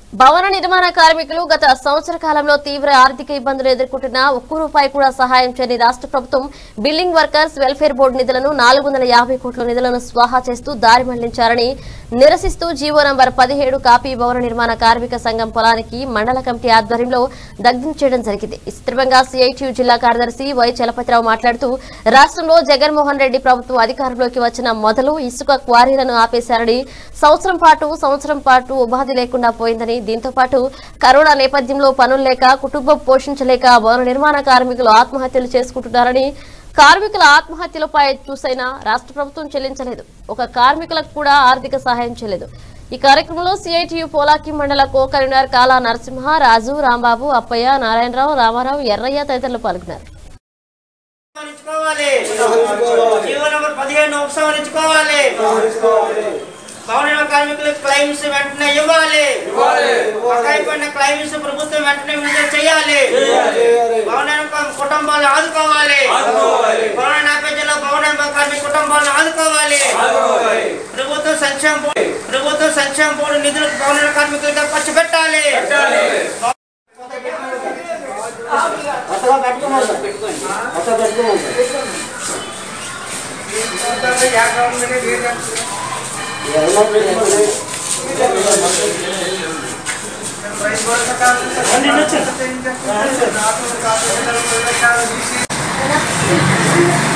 భవన నిర్మాణ కార్మికులు గత సంవత్సర కాలంలో తీవ్ర ఆర్థిక ఇబ్బందులు ఎదుర్కొంటున్న ఒక్క రూపాయి కూడా సహాయం చేయని రాష్ట్ర ప్రభుత్వం బిల్డింగ్ వర్కర్స్ వెల్ఫేర్ బోర్డు నిధులను నాలుగు వందల యాభై కోట్ల నిధులను స్వాహా చేస్తూ దారి మళ్లించారని నిరసిస్తూ జీవో నంబర్ పదిహేడు కాపీ భవన నిర్మాణ కార్మిక సంఘం పొలానికి మండల కమిటీ ఆధ్వర్యంలో దగ్ధం చేయడం జరిగింది ఈ సందర్భంగా సిఐటియు జిల్లా కార్యదర్శి వై చలపతిరావు మాట్లాడుతూ రాష్ట్రంలో జగన్మోహన్ రెడ్డి ప్రభుత్వం అధికారంలోకి వచ్చిన మొదలు ఇసుక క్వారీలను ఆపేశారని సంవత్సరం పాటు సంవత్సరం పాటు ఉపాధి లేకుండా పోయిందని దీంతో పాటు కరోనా నేపథ్యంలో పనులు లేక కుటుంబం పోషించలేక భవన నిర్మాణ కార్మికులు ఆత్మహత్యలు చేసుకుంటున్నారని కార్మికుల ఆత్మహత్యలపై చూసైనా రాష్ట్ర ప్రభుత్వం చెల్లించలేదు ఒక కార్మికులకు కూడా ఆర్థిక సహాయం చేయలేదు ఈ కార్యక్రమంలో సిఐటియు పోలాకి మండల కో కన్వీనర్ కాలా నరసింహ రాజు రాంబాబు అప్పయ్య నారాయణరావు రామారావు ఎర్రయ్య తదితరులు పాల్గొన్నారు ఉపసంహరించుకోవాలి జీవో నంబర్ పదిహేను ఉపసంహరించుకోవాలి భవన నిర్మాణ కార్మికులకు క్లైమ్స్ వెంటనే ఇవ్వాలి బకాయి పడిన క్లైమ్స్ ప్రభుత్వం వెంటనే విడుదల చేయాలి భవన నిర్మాణ కుటుంబాలను ఆదుకోవాలి కరోనా నేపథ్యంలో భవన నిర్మాణ కార్మిక కుటుంబాలను ఆదుకోవాలి ప్రభుత్వం సంక్షేమ బోర్డు ప్రభుత్వం సంక్షేమ బోర్డు నిధులు భవన నిర్మాణ కార్మికులకు ఖర్చు పెట్టాలి Gracias.